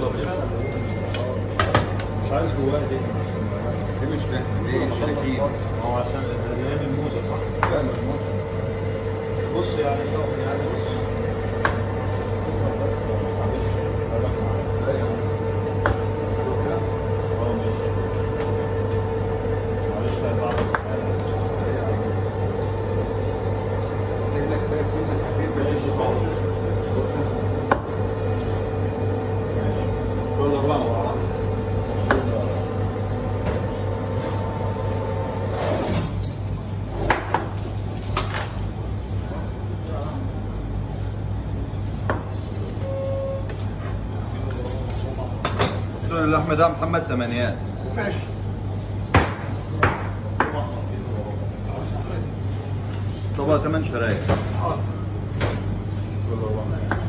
يا باشا مش عايز جواها دي دي مش ده دي شريكين ما هو عشان اللي هي من موزه صح لا مش ممكن بص يعني يعني بص بس معلش هدف معاك لا يا عم اه ماشي معلش هتعرف لا يا عم سنك فيها سنة خفيفة ماشي خالص ماشي كل أربعة مع بعض سؤال اللحمة ده محمد تمانيات ماشي طبقة تمن شرايح كل أربعة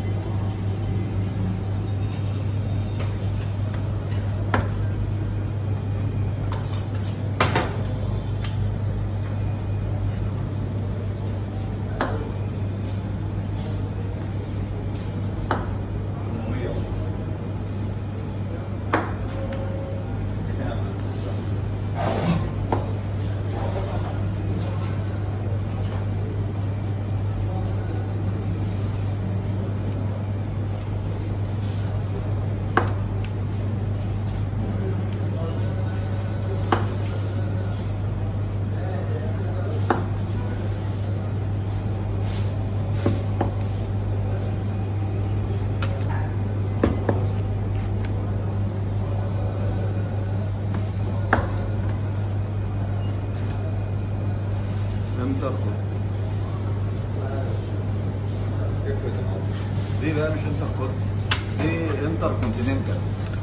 امتى ارفض دي لا مش انتر كوت دي انتر كونتيننتال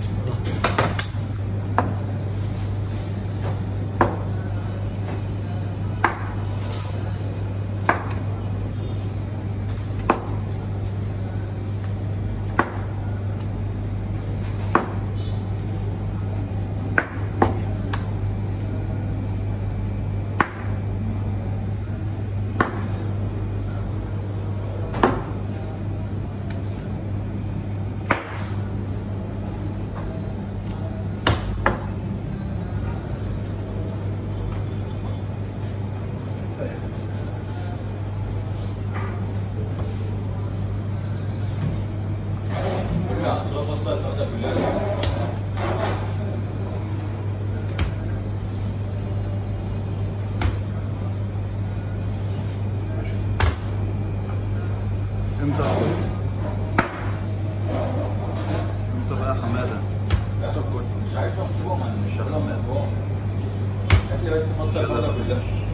امتى ارفض امتى بقى حماده انتر كوت مش عايز احط جوه من شغال هات لي بس مصر الغدا كلها